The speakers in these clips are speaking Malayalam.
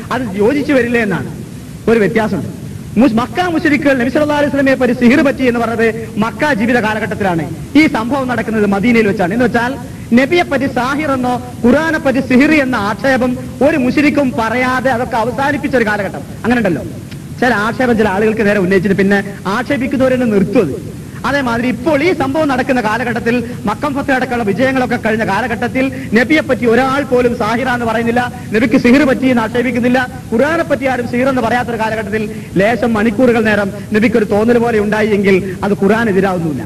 അത് യോജിച്ചു വരില്ല എന്നാണ് ഒരു വ്യത്യാസമുണ്ട് മുസ്- മക്ക മുഷരിക്കുകൾ നബി സല്ലല്ലാഹു അലൈഹി വസല്ലമയെ പറ്റി സിഹിർ പറ്റി എന്ന് പറഞ്ഞത് മക്ക ജീവിത കാലഘട്ടത്തിലാണ് ഈ സംഭവം നടക്കുന്നത് മദീനയിൽ വെച്ചാണ് എന്ന് വെച്ചാൽ നബിയെ പറ്റി സാഹിർ എന്നോ ഖുറാനെ പറ്റി സിഹിർ എന്ന ആക്ഷേപം ഒരു മുഷരിക്കും പറയാതെ അതൊക്കെ അവസാനിപ്പിച്ച ഒരു കാലഘട്ടം അങ്ങനെ ഉണ്ടല്ലോ ചില ആക്ഷേപം ചില ആളുകൾക്ക് നേരെ ഉന്നയിച്ചിട്ട് പിന്നെ ആക്ഷേപിക്കുന്നവരെന്നെ നിർത്തുന്നത് അതേമാതിരി ഇപ്പോൾ ഈ സംഭവം നടക്കുന്ന കാലഘട്ടത്തിൽ മക്കം ഫത്ത് അടക്കമുള്ള വിജയങ്ങളൊക്കെ കഴിഞ്ഞ കാലഘട്ടത്തിൽ നബിയെ പറ്റി ഒരാൾ പോലും സാഹിറ എന്ന് പറയുന്നില്ല നബിക്ക് സിഹിർ പറ്റി എന്ന് ആക്ഷേപിക്കുന്നില്ല ഖുർആനെ പറ്റി ആരും സിഹിർ എന്ന് പറയാത്തൊരു കാലഘട്ടത്തിൽ ലേശം മണിക്കൂറുകൾ നേരം നബിക്ക് ഒരു തോന്നൽ പോലെ ഉണ്ടായി എങ്കിൽ അത് ഖുർആൻ എതിരാവുന്നില്ല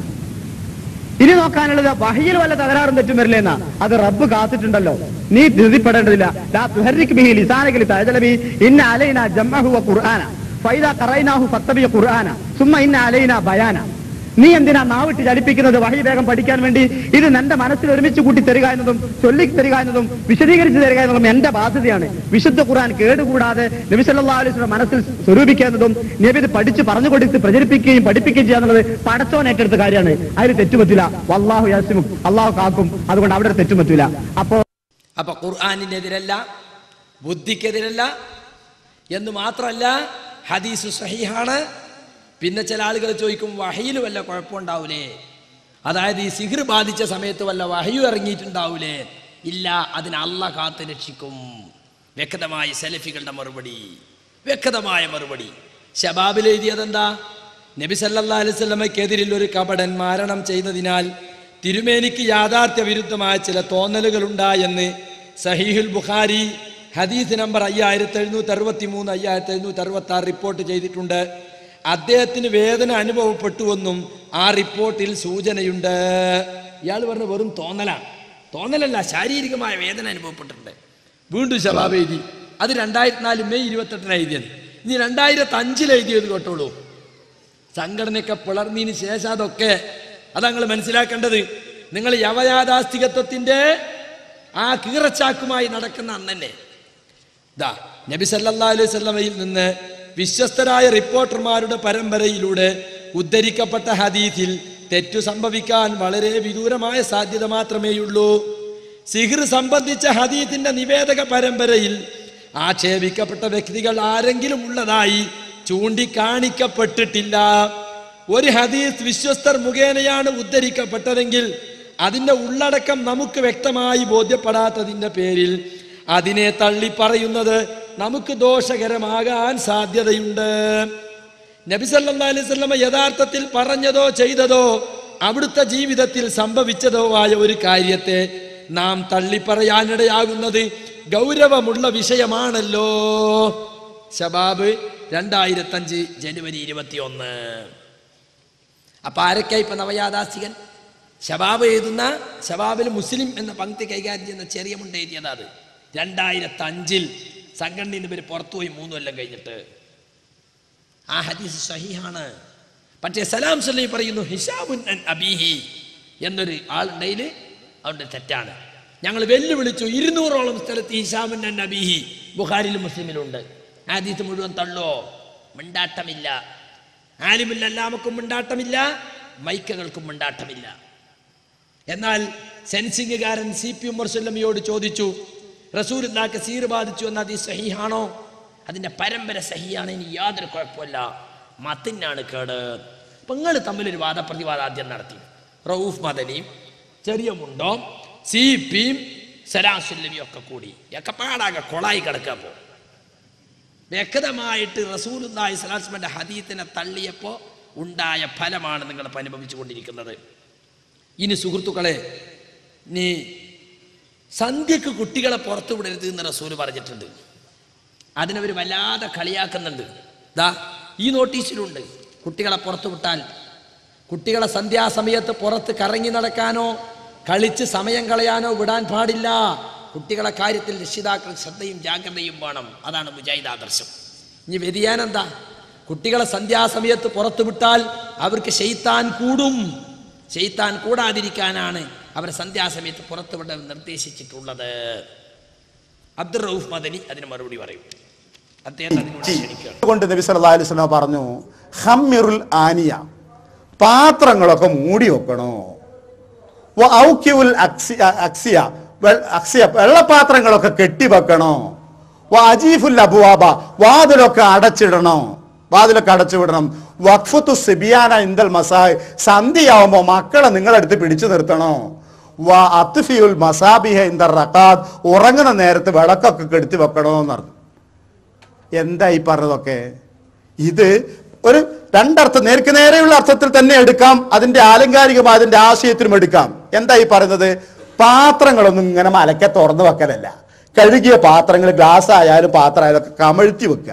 ഇനി നോക്കാനുള്ളത് വഹിയിൽ വല്ല തകരാറും തെറ്റും വരില്ലെന്നാ അത് റബ്ബ് കാത്തിട്ടുണ്ടല്ലോ നീ ധൃതിപ്പെടേണ്ടതില്ല ലാ തുഹർരിക് ബിഹി ലിസാനക ലിതഅജല ബിഹി ഇന്ന അലൈന ജംഅഹു വ ഖുർആന ഫൈദാ ഖറൈനാഹു ഫത്തബി ഖുർആന സുമ്മ ഇന്ന അലൈന ബയാന നീ എന്തിനാ നാവിട്ട് ചലിപ്പിക്കുന്നത് വഹി വേഗം പഠിക്കാൻ വേണ്ടി ഇത് നിന്റെ മനസ്സിൽ ഒരുമിച്ച് കൂട്ടി തരിക എന്നതും ചൊല്ലി തരിക എന്നതും വിശദീകരിച്ച് തരിക എന്നതും എന്റെ ബാധ്യതയാണ് വിശുദ്ധ ഖുർആൻ കേടുകൂടാതെ നബി സല്ലല്ലാഹു അലൈഹി വസല്ലം മനസ്സിൽ സ്വരൂപിക്കുന്നതും നബി ഇത് പഠിച്ച് പറഞ്ഞു കൊടുത്ത് പ്രചരിപ്പിക്കുകയും പഠിപ്പിക്കുകയും ചെയ്യുക എന്നുള്ളത് പടച്ചോൻ ഏറ്റെടുത്ത കാര്യമാണ് അതിൽ തെറ്റുപറ്റില്ല വല്ലാഹു യാസിമും അള്ളാഹു കാക്കും അതുകൊണ്ട് അവിടെ ഒരു തെറ്റും പറ്റൂല അപ്പോ അപ്പൊ ഖുർആാനിനെതിരല്ല ബുദ്ധിക്കെതിരല്ല എന്ന് മാത്രമല്ല ഹദീസ് സഹീഹാണ് പിന്നെ ചില ആളുകൾ ചോദിക്കും വഹയിൽ വല്ല കുഴപ്പമുണ്ടാവൂലേ അതായത് ഈ സിഹിർ ബാധിച്ച സമയത്ത് വല്ല വഹയു ഇറങ്ങിയിട്ടുണ്ടാവൂലേ ഇല്ല അതിന് അല്ല കാത്ത് രക്ഷിക്കും വ്യക്തമായ സെലഫികളുടെ മറുപടി വ്യക്തമായ മറുപടി ഷബാബിൽ എഴുതിയതെന്താ നബി സല്ലല്ലാ അലൈഹി വസല്ലമയ്ക്കെതിരിൽ ഒരു കപടൻ മാരണം ചെയ്തതിനാൽ തിരുമേനിക്ക് യാഥാർത്ഥ്യ വിരുദ്ധമായ ചില തോന്നലുകൾ ഉണ്ടായെന്ന് സഹീഹുൽ ബുഖാരി ഹദീസ് നമ്പർ അയ്യായിരത്തി എഴുന്നൂറ്റി അറുപത്തി മൂന്ന് അയ്യായിരത്തി എഴുന്നൂറ്റി അറുപത്തി ആറ് റിപ്പോർട്ട് ചെയ്തിട്ടുണ്ട് അദ്ദേഹത്തിന് വേദന അനുഭവപ്പെട്ടുവെന്നും ആ റിപ്പോർട്ടിൽ സൂചനയുണ്ട് ഇയാൾ പറഞ്ഞ വെറും തോന്നലാണ് തോന്നലല്ല ശാരീരികമായ വേദന അനുഭവപ്പെട്ടിട്ടുണ്ട് വീണ്ടും ശബാബ് എഴുതി അത് രണ്ടായിരത്തി നാല് മെയ് ഇരുപത്തെട്ടിന് എഴുതിയത് ഇനി രണ്ടായിരത്തി അഞ്ചിൽ എഴുതിയത് കേട്ടോളൂ സംഘടനയൊക്കെ പിളർന്നതിന് ശേഷം അതൊക്കെ അതങ്ങൾ മനസ്സിലാക്കേണ്ടത് നിങ്ങൾ യവയാഥാസ്തികത്വത്തിന്റെ ആ കീറച്ചാക്കുമായി നടക്കുന്ന അന്ന് തന്നെ ദാ നബി സല്ലല്ലാഹു അലൈഹി വസല്ലമയിൽ നിന്ന് വിശ്വസ്തരായ റിപ്പോർട്ടർമാരുടെ പരമ്പരയിലൂടെ ഉദ്ധരിക്കപ്പെട്ട ഹദീസിൽ തെറ്റു സംഭവിക്കാൻ വളരെ വിദൂരമായ സാധ്യത മാത്രമേയുള്ളൂ സിഹിർ സംബന്ധിച്ച ഹദീസിന്റെ നിവേദക പരമ്പരയിൽ ആക്ഷേപിക്കപ്പെട്ട വ്യക്തികൾ ആരെങ്കിലും ഉള്ളതായി ചൂണ്ടിക്കാണിക്കപ്പെട്ടിട്ടില്ല ഒരു ഹദീസ് വിശ്വസ്തർ മുഖേനയാണ് ഉദ്ധരിക്കപ്പെട്ടതെങ്കിൽ അതിന്റെ ഉള്ളടക്കം നമുക്ക് വ്യക്തമായി ബോധ്യപ്പെടാത്തതിന്റെ പേരിൽ അതിനെ തള്ളി പറയുന്നത് നമുക്ക് ദോഷകരമാകാൻ സാധ്യതയുണ്ട് നബി സല്ലല്ലാഹു അലൈഹി വസല്ലമ യഥാർത്ഥത്തിൽ പറഞ്ഞതോ ചെയ്തതോ അവിടുത്തെ ജീവിതത്തിൽ സംഭവിച്ചതോ ആയ ഒരു കാര്യത്തെ നാം തള്ളിപ്പറയാനിടയാകുന്നത് ഗൗരവമുള്ള വിഷയമാണല്ലോ ശബാബ് രണ്ടായിരത്തഞ്ച് ജനുവരി ഇരുപത്തി ഒന്ന് അപ്പൊ ആരൊക്കെ ഇപ്പൊ നവയാദാസികൻ ശബാബ് എഴുതുന്ന ശബാബിൽ മുസ്ലിം എന്ന പങ്ക്തി കൈകാര്യം ചെയ്യുന്ന ചെറിയ മുണ്ട് എഴുതിയതാ അത് രണ്ടായിരത്തി അഞ്ചിൽ സംഘടനയിൽ നിന്ന് ഇവർ പുറത്തുപോയി മൂന്ന് കൊല്ലം കഴിഞ്ഞിട്ട് ആ ഹദീസ് സഹിഹാണ് പക്ഷേ സലാം സല്ലി പറയുന്നു ഹിഷാബുൻ അൻ അബീഹി എന്നൊരു ആളുണ്ടെങ്കിൽ അതുകൊണ്ട് തെറ്റാണ് ഞങ്ങൾ വെല്ലുവിളിച്ചു ഇരുന്നൂറോളം സ്ഥലത്ത് ഹിഷാബുൻ അൻ അബീഹി ബുഖാരിലും മുസ്ലിമിലുണ്ട് ആ ഹദീസ് മുഴുവൻ തള്ളോ മിണ്ടാട്ടമില്ല ആലിമില്ല എല്ലാമക്കും മിണ്ടാട്ടമില്ല മൈക്കകൾക്കും മിണ്ടാട്ടമില്ല എന്നാൽ സെൻസിംഗുകാരൻ സി പി ഉമർ സുല്ലമിയോട് ചോദിച്ചു റസൂൽ സീർ ബാധിച്ചു എന്ന അത് സഹിയാണോ അതിന്റെ പരമ്പര സഹിയാണ് ഇനി യാതൊരു കുഴപ്പമില്ല മത്തിനാണ് കേട് അപ്പൊ നിങ്ങൾ തമ്മിലൊരു വാദപ്രതിവാദം ആദ്യം നടത്തി റൌഫ് മദനിയും ചെറിയ മുണ്ടോ സി പിയും സലാസുല്ലമിയും ഒക്കെ കൂടി ഒക്കെ പാടാകെ കൊളായി കിടക്കാൻ പോ വ്യക്തമായിട്ട് റസൂലുല്ലാഹി സ്വലാസ്മന്റെ ഹദീത്തിനെ തള്ളിയപ്പോൾ ഉണ്ടായ ഫലമാണ് നിങ്ങൾ ഇപ്പം അനുഭവിച്ചു കൊണ്ടിരിക്കുന്നത് ഇനി സുഹൃത്തുക്കളെ നീ സന്ധ്യക്ക് കുട്ടികളെ പുറത്തു വിടരുത് എന്ന് റസൂല് പറഞ്ഞിട്ടുണ്ട് അതിനവർ വല്ലാതെ കളിയാക്കുന്നുണ്ട് ദാ ഈ നോട്ടീസിലുണ്ട് കുട്ടികളെ പുറത്തു വിട്ടാൽ കുട്ടികളെ സന്ധ്യാസമയത്ത് പുറത്ത് കറങ്ങി നടക്കാനോ കളിച്ച് സമയം കളയാനോ വിടാൻ പാടില്ല കുട്ടികളെ കാര്യത്തിൽ രക്ഷിതാക്കൾ ശ്രദ്ധയും ജാഗ്രതയും വേണം അതാണ് മുജാഹിദ് ആദർശം ഇനി വ്യതിയാനം എന്താ കുട്ടികളെ സന്ധ്യാസമയത്ത് പുറത്തു വിട്ടാൽ അവർക്ക് ഷെയ്ത്താൻ കൂടും ഷെയ്ത്താൻ കൂടാതിരിക്കാനാണ് അവരെ സന്ധ്യാസമയത്ത് പുറത്തു വിടാൻ നിർദ്ദേശിച്ചിട്ടുള്ളത് അബ്ദുൾ റൌഫ് മദനി അതിന് മറുപടി പറയും അദ്ദേഹത്തെ അതിനോട് ക്ഷണിക്കുകയാണ് കൊണ്ട് നബി സല്ലല്ലാഹു അലൈഹി വസല്ലം പറഞ്ഞു ഹമ്മിറുൽ ആനിയ പാത്രങ്ങളൊക്കെ മൂടി വെക്കണോ വ ഔക്കിയുൽ അക്സി- അക്സിയ വെ- അക്സിയ വെള്ളപാത്രങ്ങളൊക്കെ കെട്ടി വെക്കണോ വാജീഫുൽ അബുവാബ വാതിലൊക്കെ അടച്ചിടണോ വാതിലൊക്കെ അടച്ചു വിടണം വഖഫത്തു സിബിയാന ഇന്ദൽ മസായ് സന്ധിയാവുമ്പോ മക്കളെ നിങ്ങളടുത്ത് പിടിച്ചു നിർത്തണോ വ അത്ഫിയുൽ മസാബിഹ ഇന്ദ റക്കാദ് ഉറങ്ങുന്ന നേരത്ത് വിളക്കൊക്കെ കെടുത്തി വെക്കണോ എന്നറിഞ്ഞു എന്താ ഈ പറഞ്ഞതൊക്കെ ഇത് ഒരു രണ്ടർത്ഥം നേർക്ക് നേരെയുള്ള അർത്ഥത്തിൽ തന്നെ എടുക്കാം അതിന്റെ ആലങ്കാരികമായ അതിന്റെ ആശയത്തിനും എടുക്കാം എന്താ ഈ പറയുന്നത് പാത്രങ്ങളൊന്നും ഇങ്ങനെ മലക്കെ തുറന്നു വെക്കലല്ല കഴുകിയ പാത്രങ്ങൾ ഗ്ലാസ് ആയാലും പാത്രം ആയാലും ഒക്കെ കമഴ്ത്തി വെക്കുക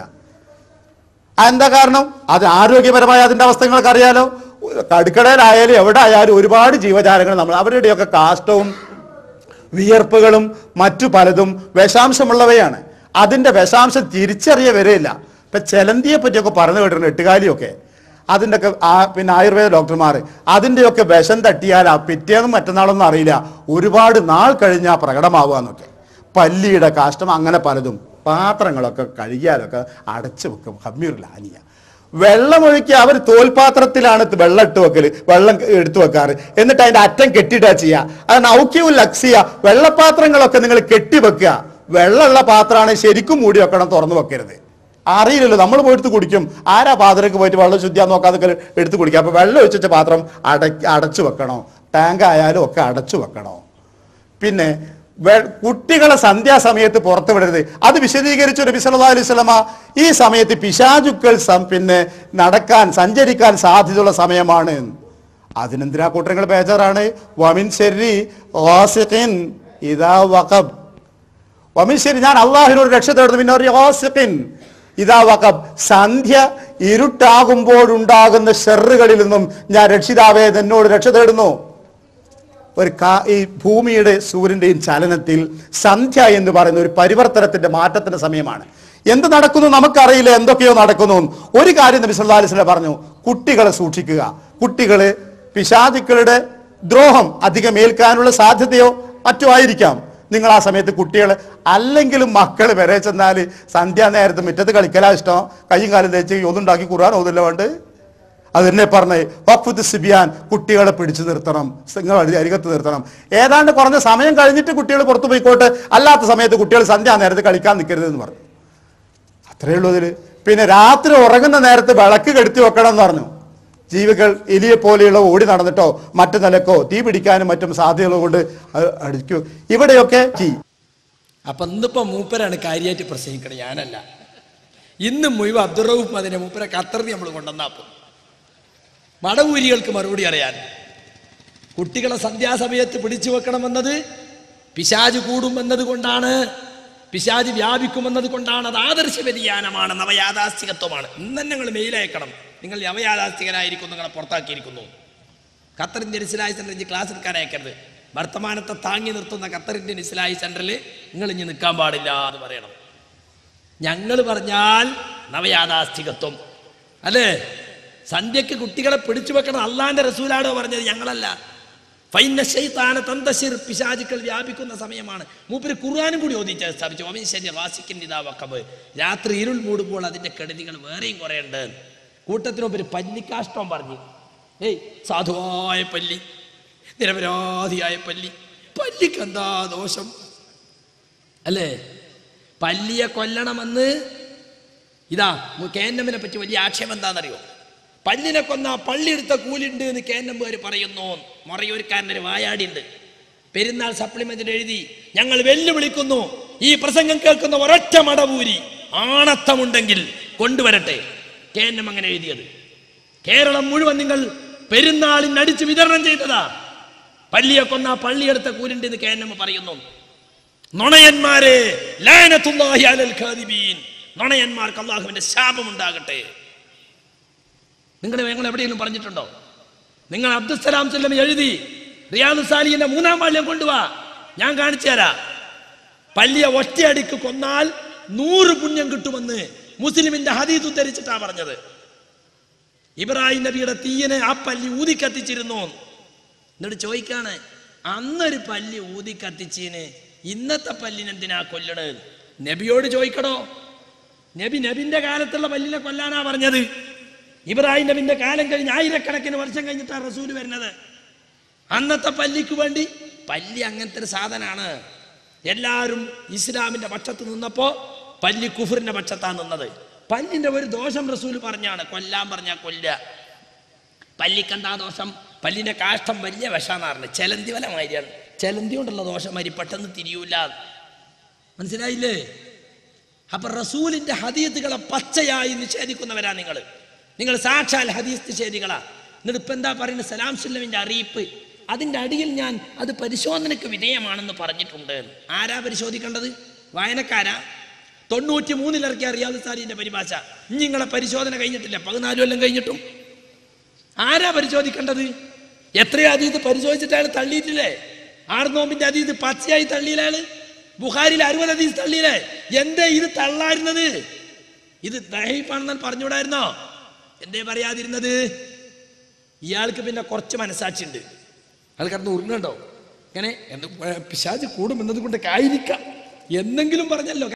എന്താ കാരണം അത് ആരോഗ്യപരമായ അതിന്റെ അവസ്ഥ നിങ്ങൾക്ക് അറിയാലോ കടുക്കടയിലായാലും എവിടെ ആയാലും ഒരുപാട് ജീവജാലങ്ങൾ നമ്മൾ അവരുടെയൊക്കെ കാഷ്ടവും വിയർപ്പുകളും മറ്റു പലതും വിഷാംശമുള്ളവയാണ് അതിന്റെ വിഷാംശം തിരിച്ചറിയ വരെയില്ല ഇപ്പൊ ചെലന്തിയെ പറ്റിയൊക്കെ പറഞ്ഞു കേട്ടിട്ടുണ്ട് എട്ടുകാലിയൊക്കെ അതിൻ്റെ ഒക്കെ ആ പിന്നെ ആയുർവേദ ഡോക്ടർമാർ അതിൻ്റെയൊക്കെ വിഷം തട്ടിയാൽ ആ പിറ്റേന്നും മറ്റന്നാളൊന്നും അറിയില്ല ഒരുപാട് നാൾ കഴിഞ്ഞാൽ പ്രകടമാവുക എന്നൊക്കെ പല്ലിയുടെ കാഷ്ടം അങ്ങനെ പലതും പാത്രങ്ങളൊക്കെ കഴുകിയാലൊക്കെ അടച്ചു വെക്കും ഹമ്മീറിലാനിയ വെള്ളമൊഴുക്കി അവർ തോൽപാത്രത്തിലാണ് ഇത് വെള്ളം ഇട്ട് വെക്കല് വെള്ളം എടുത്തു വെക്കാറ് എന്നിട്ട് അതിന്റെ അറ്റം കെട്ടിയിട്ടാ ചെയ്യുക അത് നൗക്യവും ലക്ഷ്യ വെള്ളപാത്രങ്ങളൊക്കെ നിങ്ങൾ കെട്ടി വെക്കുക വെള്ളമുള്ള പാത്രമാണ് ശരിക്കും മൂടി വെക്കണം തുറന്നു വെക്കരുത് അറിയില്ലല്ലോ നമ്മൾ പോയിട്ട് കുടിക്കും ആരാ പാത്രക്ക് പോയിട്ട് വെള്ളം ശുദ്ധിയാന്ന് നോക്കാതെ എടുത്ത് കുടിക്കുക അപ്പൊ വെള്ളം ഒഴിച്ച പാത്രം അട അടച്ചു വെക്കണോ ടാങ്ക് ആയാലും ഒക്കെ അടച്ചു വെക്കണോ പിന്നെ വെ- കുട്ടികളെ സന്ധ്യാസമയത്ത് പുറത്തു വിടരുത് അത് വിശദീകരിച്ചു നബി സല്ലല്ലാഹു അലൈഹി വസല്ലമ ഈ സമയത്ത് പിശാചുക്കൾ സം- പിന്നെ നടക്കാൻ സഞ്ചരിക്കാൻ സാധ്യതയുള്ള സമയമാണ് അതിനെന്തിനാ കൂട്ടങ്ങൾ ബേജാറാണ് വമിൻ ശരി ഗാസിഖിൻ ഇദാ വഖബ് വമിൻ ശരി ഞാൻ അള്ളാഹിനോട് രക്ഷ തേടുന്നു പിന്നെ ഒരു ഗാസിഖിൻ ഇതാ വഖബ് സന്ധ്യ ഇരുട്ടാകുമ്പോഴുണ്ടാകുന്ന ഷെറുകളിൽ നിന്നും ഞാൻ രക്ഷിതാവേ എന്നോട് രക്ഷ തേടുന്നു ഒരു കാ ഈ ഭൂമിയുടെ സൂര്യന്റെയും ചലനത്തിൽ സന്ധ്യ എന്ന് പറയുന്ന ഒരു പരിവർത്തനത്തിന്റെ മാറ്റത്തിന്റെ സമയമാണ് എന്ത് നടക്കുന്നു നമുക്കറിയില്ല എന്തൊക്കെയോ നടക്കുന്നു ഒരു കാര്യം നബി സല്ലല്ലാഹു അലൈഹി വസല്ലം പറഞ്ഞു കുട്ടികളെ സൂക്ഷിക്കുക കുട്ടികള് പിശാചുക്കളുടെ ദ്രോഹം അധികം ഏൽക്കാനുള്ള സാധ്യതയോ മറ്റോ ആയിരിക്കാം നിങ്ങൾ ആ സമയത്ത് കുട്ടികൾ അല്ലെങ്കിലും മക്കൾ വരെ ചെന്നാൽ സന്ധ്യാ നേരത്ത് മുറ്റത്ത് കളിക്കലാ ഇഷ്ടം കയ്യും കാലും തേച്ച് ഒന്നുണ്ടാക്കി കുറാൻ ഓതില്ല വേണ്ട അത് തന്നെ പറഞ്ഞേ വഖഫത്ത് സിബിയാൻ കുട്ടികളെ പിടിച്ചു നിർത്തണം നിങ്ങൾ അരി- അരികത്ത് നിർത്തണം ഏതാണ്ട് കുറഞ്ഞ സമയം കഴിഞ്ഞിട്ട് കുട്ടികൾ പുറത്തു പോയിക്കോട്ടെ അല്ലാത്ത സമയത്ത് കുട്ടികൾ സന്ധ്യാ നേരത്ത് കളിക്കാൻ നിൽക്കരുത് എന്ന് പറഞ്ഞു അത്രേ ഉള്ളൂ ഇതില് പിന്നെ രാത്രി ഉറങ്ങുന്ന നേരത്ത് വിളക്ക് കെടുത്തി വെക്കണം എന്ന് പറഞ്ഞു ജീവികൾ എലിയെ പോലെയുള്ള ഓടി നടന്നിട്ടോ മറ്റു നിലക്കോ തീ പിടിക്കാനും മറ്റും സാധ്യതകൾ കൊണ്ട് അത് അടിക്കൂ ഇവിടെയൊക്കെ തീ അപ്പൊ ഇന്നിപ്പോ മൂപ്പരാണ് കാര്യമായിട്ട് പ്രസംഗിക്കണത് ഞാനല്ല ഇന്ന് മുഴുവൻ അബ്ദുറൌഫ് അതിനെ മൂപ്പരെ ഖത്തറിന് നമ്മൾ കൊണ്ടുവന്നാപ്പോ മടവൂരികൾക്ക് മറുപടി അറിയാൻ കുട്ടികളെ സന്ധ്യാസമയത്ത് പിടിച്ചു വെക്കണമെന്നത് പിശാജ് കൂടുമെന്നത് കൊണ്ടാണ് പിശാജ് വ്യാപിക്കുമെന്നത് കൊണ്ടാണ് അത് ആദർശ വ്യതിയാനമാണ് നവയാഥാസ്ഥികത്വമാണ് ഇന്ന് തന്നെ നിങ്ങൾ മെയിലയക്കണം നിങ്ങൾ നവയാഥാസ്ഥികനായിരിക്കും നിങ്ങളെ പുറത്താക്കിയിരിക്കുന്നു ഖത്തർ ഇന്ത്യൻ ഇസ്ലാഹി സെന്ററിൽ ഇനി ക്ലാസ് എടുക്കാൻ അയക്കരുത് വർത്തമാനത്തെ താങ്ങി നിർത്തുന്ന ഖത്തർ ഇന്ത്യൻ ഇസ്ലാഹി സെന്ററിൽ നിങ്ങൾ ഇനി നിൽക്കാൻ പാടില്ല എന്ന് പറയണം ഞങ്ങൾ പറഞ്ഞാൽ നവയാഥാസ്ഥികത്വം അല്ലേ സന്ധ്യക്ക് കുട്ടികളെ പിടിച്ചു വെക്കണം അള്ളാന്റെ റസൂലാടോ പറഞ്ഞത് ഞങ്ങളല്ല ഫൈന ശൈത്താന തന്തശിർ പിശാചുക്കൾ വ്യാപിക്കുന്ന സമയമാണ് മൂപ്പര് ഖുർആാനും കൂടി ഓദിച്ച് സ്ഥാപിച്ചു ഒമിൻ ശരി വാസിക്കിൻ ഇതാ വക്കബ് രാത്രി ഇരുൾ മൂടുമ്പോൾ അതിന്റെ കെടുതികൾ വേറെയും കുറേ ഉണ്ട് കൂട്ടത്തിനൊപ്പം ഒരു പല്ലിക്കാഷ്ടം പറഞ്ഞു ഏയ് സാധുവായ പല്ലി നിരപരാധിയായ പല്ലി പല്ലിക്ക് എന്താ ദോഷം അല്ലേ പല്ലിയെ കൊല്ലണമെന്ന് ഇതാ കേന്നമ്മിനെ പറ്റി വലിയ ആക്ഷേപം എന്താണെന്നറിയോ പല്ലിനെ കൊന്ന പള്ളിയെടുത്ത കൂലുണ്ട് എന്ന് കേന്നമ്പുകാർ പറയുന്നു മറയൂർക്കാരനൊരു വായാടിയുണ്ട് പെരുന്നാൾ സപ്ലിമെന്റിൽ എഴുതി ഞങ്ങൾ വെല്ലുവിളിക്കുന്നു ഈ പ്രസംഗം കേൾക്കുന്ന ഒരൊറ്റ മടവൂരി ആണത്തമുണ്ടെങ്കിൽ കൊണ്ടുവരട്ടെ കേന്നം അങ്ങനെ എഴുതിയത് കേരളം മുഴുവൻ നിങ്ങൾ പെരുന്നാളിന് അടിച്ച് വിതരണം ചെയ്തതാ പള്ളിയെ കൊന്ന പള്ളിയെടുത്ത കൂലുണ്ട് എന്ന് കേന്നമ്മ പറയുന്നു നുണയന്മാരെ ലാനത്തുല്ലാഹി അലൽ ഖാദിബീൻ നുണയന്മാർക്ക് അള്ളാഹുവിന്റെ ശാപം ഉണ്ടാകട്ടെ നിങ്ങൾ ഞങ്ങൾ എവിടെയെങ്കിലും പറഞ്ഞിട്ടുണ്ടോ നിങ്ങൾ അബ്ദുസലാം ചെല്ലം എഴുതി റിയാദ് സാലിന്റെ മൂന്നാം പാള്യം കൊണ്ടുവാ ഞാൻ കാണിച്ചു തരാം പള്ളിയെ ഒറ്റയടിക്ക് കൊന്നാൽ നൂറ് പുണ്യം കിട്ടുമെന്ന് മുസ്ലിമിന്റെ ഹദീസ് ഉദ്ധരിച്ചിട്ടാ പറഞ്ഞത് ഇബ്രാഹിം നബിയുടെ തീയനെ ആ പല്ലി ഊതി കത്തിച്ചിരുന്നു എന്നിട്ട് ചോദിക്കാണ് അന്നൊരു പല്ലി ഊതി കത്തിച്ചീന് ഇന്നത്തെ പല്ലിനെന്തിനാ കൊല്ലണത് നബിയോട് ചോദിക്കണോ നബി നബിന്റെ കാലത്തുള്ള പല്ലിനെ കൊല്ലാനാ പറഞ്ഞത് ഇബ്രാഹിം നബിന്റെ കാലം കഴിഞ്ഞ് ആയിരക്കണക്കിന് വർഷം കഴിഞ്ഞിട്ടാണ് റസൂല് വരുന്നത് അന്നത്തെ പല്ലിക്ക് വേണ്ടി പല്ലി അങ്ങനത്തെ ഒരു സാധനമാണ് എല്ലാവരും ഇസ്ലാമിന്റെ പക്ഷത്ത് നിന്നപ്പോ പല്ലി കുഫറിന്റെ പക്ഷത്താ നിന്നത് പല്ലിന്റെ ഒരു ദോഷം റസൂൽ പറഞ്ഞാണ് കൊല്ലാൻ പറഞ്ഞാൽ കൊല്ല പല്ലിക്കെന്താ ദോഷം പല്ലിന്റെ കാഷ്ടം വലിയ വിഷാന്നാറിന് ചെലന്തി വല മാതിരിയാണ് ചെലന്തി കൊണ്ടുള്ള ദോഷം മാതിരി പെട്ടെന്ന് തിരിയൂല മനസ്സിലായില്ലേ അപ്പൊ റസൂലിന്റെ ഹദീത്തുകളെ പച്ചയായി നിഷേധിക്കുന്നവരാ നിങ്ങൾ നിങ്ങൾ സാക്ഷാൽ ഹദീസ് നിഷേധികളാ എന്നിട്ട് ഇപ്പൊ എന്താ പറയുന്നത് സലാം സുല്ലമിന്റെ അറിയിപ്പ് അതിന്റെ അടിയിൽ ഞാൻ അത് പരിശോധനയ്ക്ക് വിധേയമാണെന്ന് പറഞ്ഞിട്ടുണ്ട് ആരാ പരിശോധിക്കേണ്ടത് വായനക്കാരാ തൊണ്ണൂറ്റി മൂന്നിൽ ഇറക്കിയ റിയാദ് സാരിന്റെ പരിഭാഷ ഇനി നിങ്ങളെ പരിശോധന കഴിഞ്ഞിട്ടില്ല പതിനാല് കൊല്ലം കഴിഞ്ഞിട്ടും ആരാ പരിശോധിക്കേണ്ടത് എത്രയോ അതീത് പരിശോധിച്ചിട്ട് അയാൾ തള്ളിയിട്ടില്ലേ ആറ് നോമ്പിന്റെ അതീത് പച്ചയായി തള്ളിയില്ല അയാള് ബുഹാരിൽ അറുപത് അതീത് തള്ളിയില്ലേ എന്തേ ഇത് തള്ളായിരുന്നത് ഇത് ദഹീഫാണെന്ന് പറഞ്ഞുകൂടായിരുന്നോ എന്തേ പറയാതിരുന്നത് ഇയാൾക്ക് പിന്നെ കുറച്ച് മനസാക്ഷിയുണ്ട് അയാൾ കിടന്ന് ഉരുങ്ങുണ്ടോ ഇങ്ങനെ എന്ത് പിശാച് കൂടും എന്നതുകൊണ്ട് ആയിരിക്കാം എന്നെങ്കിലും പറഞ്ഞല്ലോ